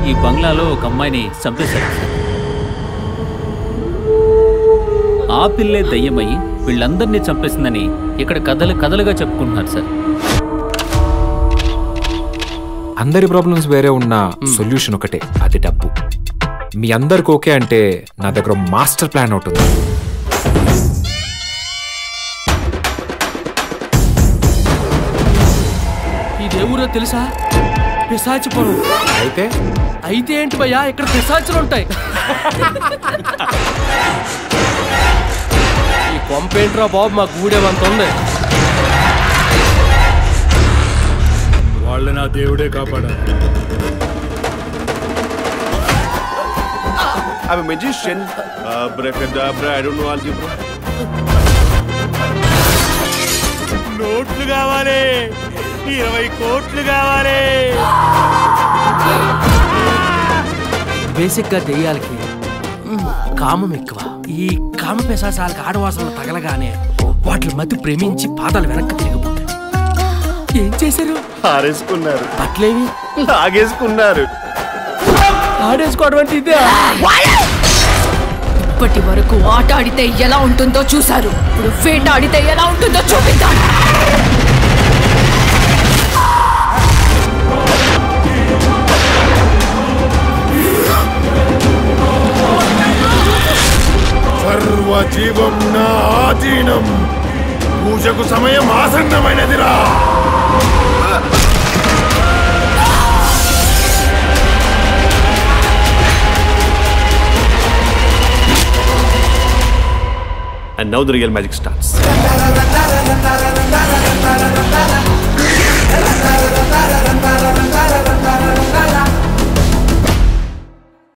ఈ బంగ్లాలో ఒక అమ్మాయిని చంపేశారు సార్ ఆ పిల్లే దయ్యమయ్యి వీళ్ళందరినీ చంపేసిందని ఇక్కడ కథలు కథలుగా చెప్పుకుంటున్నారు సార్ అందరి ప్రాబ్లమ్స్ వేరే ఉన్న సొల్యూషన్ ఒకటే అది డబ్బు మీ అందరికి ఓకే అంటే నా దగ్గర మాస్టర్ ప్లాన్ ఒకటి ఉంది ఇది ఎవరో తెలుసా పిశాచిపురం అయితే అయితే ఏంటి భయ్యా ఇక్కడ పిశాచులు ఉంటాయి ఈ కొంపేంట్రా బాబు మా గూడేమంత ఉంది వాళ్ళు నా దేవుడే కాపాడారు I'm a magician. Abracadabra, I don't know algebra. నోట్లు కావాలి ఇరవై కోట్లు కావాలి బేసిక్ గా దెయ్యాలకి మ్, కామం ఎక్కువ ఈ కామ పిశాచాలకి ఆడవాసనలు తగలగానే వాటి మతి ప్రేమించి పాదాలు వెనక్కి తిరిగిపోతాయి ఏం చేశారు ఆరేసుకున్నారు బట్టలేవి లాగేసుకున్నారు ఆడేసుకోవడం అంటే ఇదే ఇప్పటి వరకు ఆట ఆడితే ఎలా ఉంటుందో చూశారు ఇప్పుడు వేట ఆడితే ఎలా ఉంటుందో చూపిద్దాం సర్వజీవం నా ఆధీనం పూజకు సమయం ఆసన్నమైనదిరా And now the real magic starts.